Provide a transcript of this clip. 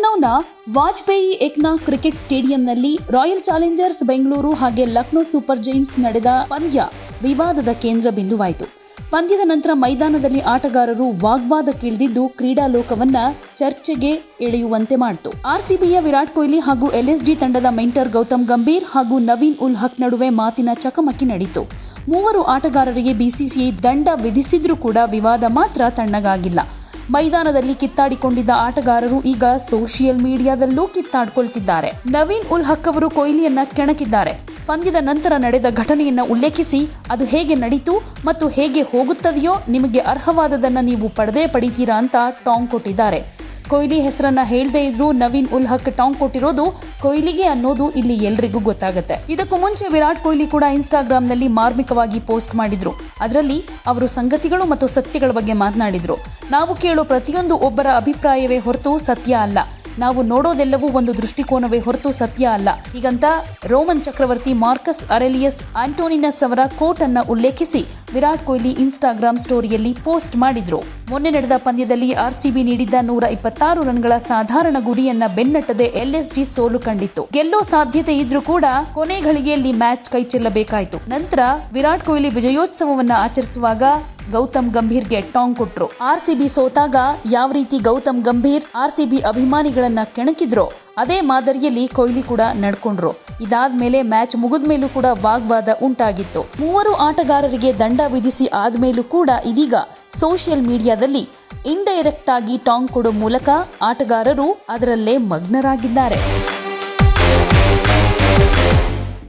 ಲಖನೌನ Vajpayee Ekana cricket ಸ್ಟೇಡಿಯಂನಲ್ಲಿ Royal Challengers Bengaluru ಹಾಗೆ Lucknow super Giants ನಡೆದ ಪಂದ್ಯ ವಿವಾದದ ಕೇಂದ್ರ ಬಿಂದುವಾಯಿತು ಪಂದ್ಯದ ನಂತರ ಮೈದಾನದಲ್ಲಿ ಆಟಗಾರರು ವಾಗ್ವಾದಕ್ಕಿಳಿದಿದ್ದು ಕ್ರೀಡಾ ಲೋಕವನ್ನ ಚರ್ಚೆಗೆ ಎಳೆಯುವಂತೆ ಮಾಡಿತು ಆರ್ಸಿಬಿಯ ವಿರಾಟ್ ಕೊಹ್ಲಿ ಹಾಗೂ ಎಲ್ಎಸ್ಡಿ ತಂಡದ ಮೆಂಟರ್ ಗೌತಮ್ ಗಂಭೀರ್ ಹಾಗೂ ನವೀನ್ ಉಲ್ ಹಕ್ ನಡುವೆ ಮಾತಿನ ಚಕಮಕಿ ನಡೆಯಿತು ಮೂವರು ಆಟಗಾರರಿಗೆ ಬಿಸಿಸಿಐ ದಂಡ ವಿಧಿಸಿದ್ರೂ ಕೂಡ ವಿವಾದ ಮಾತ್ರ ತಣ್ಣಗಾಗಿಲ್ಲ ಮೈದಾನದಲ್ಲಿ ಕಿತ್ತಾಡಿಕೊಂಡಿದ್ದ ಆಟಗಾರರು ಈಗ ಸೋಷಿಯಲ್ ಮೀಡಿಯಾದಲ್ಲೂ ಕಿತ್ತಾಡ್ಕೊಳ್ತಿದ್ದಾರೆ ನವೀನ್ ಉಲ್ ಹಕ್ ಅವರು ಕೊಹ್ಲಿಯನ್ನ ಕೆಣಕಿದ್ದಾರೆ ಪಂದ್ಯದ ನಂತರ ನಡೆದ ಘಟನೆಯನ್ನ ಉಲ್ಲೇಖಿಸಿ ಅದು ಹೇಗೆ ನಡೀತು ಮತ್ತು ಹೇಗೆ ಹೋಗುತ್ತದೆಯೋ ನಿಮಗೆ ಅರ್ಹವಾದದನ್ನ ನೀವು ಪಡೆದೇ ಪಡಿತೀರಾ ಅಂತ ಟಾಂಗ್ ಕೊಟ್ಟಿದ್ದಾರೆ ಕೊಹ್ಲಿ ಹೆಸರನ್ನ ಹೇಳದೇ ಇದ್ರೂ ನವೀನ್ ಉಲ್ ಹಕ್ ಟಾಂಗ್ ಕೊಟ್ಟಿರೋದು ಕೊಹ್ಲಿಗೆ ಅನ್ನೋದು ಇಲ್ಲಿ ಎಲ್ರಿಗೂ ಗೊತ್ತಾಗುತ್ತೆ ಇದಕ್ಕೂ ಮುಂಚೆ ವಿರಾಟ್ ಕೊಹ್ಲಿ ಕೂಡ ಇನ್ಸ್ಟಾಗ್ರಾಂನಲ್ಲಿ ಮಾರ್ಮಿಕವಾಗಿ ಪೋಸ್ಟ್ ಮಾಡಿದ್ರು ಅದರಲ್ಲಿ ಅವರು ಸಂಗತಿಗಳು ಮತ್ತು ಸತ್ಯಗಳ ಬಗ್ಗೆ ಮಾತನಾಡಿದ್ರು ನಾವು ಕೇಳೋ ಪ್ರತಿಯೊಂದು ಒಬ್ಬರ ಅಭಿಪ್ರಾಯವೇ ಹೊರತು ಸತ್ಯ ಅಲ್ಲ ನಾವು ನೋಡೋದೆಲ್ಲವೂ ಒಂದು ದೃಷ್ಟಿಕೋನವೇ ಹೊರತು ಸತ್ಯ ಅಲ್ಲ ಹೀಗಂತ ರೋಮನ್ ಚಕ್ರವರ್ತಿ ಮಾರ್ಕಸ್ ಅರೆಲಿಯಸ್ ಆಂಟೋನಿನಸ್ ಅವರ ಕೋಟ್ ಅನ್ನ ಉಲ್ಲೇಖಿಸಿ ವಿರಾಟ್ ಕೊಹ್ಲಿ ಇನ್ಸ್ಟಾಗ್ರಾಂ ಸ್ಟೋರಿಯಲ್ಲಿ ಪೋಸ್ಟ್ ಮಾಡಿದ್ರು ಮೊನ್ನೆ ನಡೆದ ಪಂದ್ಯದಲ್ಲಿ ಆರ್ಸಿಬಿ ನೀಡಿದ್ದ ನೂರ ಇಪ್ಪತ್ತಾರು ರನ್ಗಳ ಸಾಧಾರಣ ಗುರಿಯನ್ನ ಬೆನ್ನಟ್ಟದೆ ಎಲ್ಎಸ್ಡಿ ಸೋಲು ಕಂಡಿತ್ತು ಗೆಲ್ಲೋ ಸಾಧ್ಯತೆ ಇದ್ರೂ ಕೂಡ ಕೊನೆ ಘಳಿಗೆಯಲ್ಲಿ ಮ್ಯಾಚ್ ಕೈಚೆಲ್ಲಬೇಕಾಯಿತು ನಂತರ ವಿರಾಟ್ ಕೊಹ್ಲಿ ವಿಜಯೋತ್ಸವವನ್ನ ಆಚರಿಸುವಾಗ ಗೌತಮ್ ಗಂಭೀರ್ಗೆ ಟಾಂಗ್ ಕೊಟ್ರು ಆರ್ಸಿಬಿ ಸೋತಾಗ ಯಾವ ರೀತಿ ಗೌತಮ್ ಗಂಭೀರ್ ಆರ್ಸಿಬಿ ಅಭಿಮಾನಿಗಳನ್ನ ಕೆಣಕಿದ್ರೋ ಅದೇ ಮಾದರಿಯಲ್ಲಿ ಕೊಹ್ಲಿ ಕೂಡ ನಡ್ಕೊಂಡ್ರು ಇದಾದ್ಮೇಲೆ ಮ್ಯಾಚ್ ಮುಗಿದ ಮೇಲೂ ಕೂಡ ವಾಗ್ವಾದ ಉಂಟಾಗಿತ್ತು ಮೂವರು ಆಟಗಾರರಿಗೆ ದಂಡ ವಿಧಿಸಿ ಆದ್ಮೇಲೂ ಕೂಡ ಇದೀಗ ಸೋಷಿಯಲ್ ಮೀಡಿಯಾದಲ್ಲಿ ಇಂಡೈರೆಕ್ಟ್ ಆಗಿ ಟಾಂಗ್ ಕೊಡೋ ಮೂಲಕ ಆಟಗಾರರು ಅದರಲ್ಲೇ ಮಗ್ನರಾಗಿದ್ದಾರೆ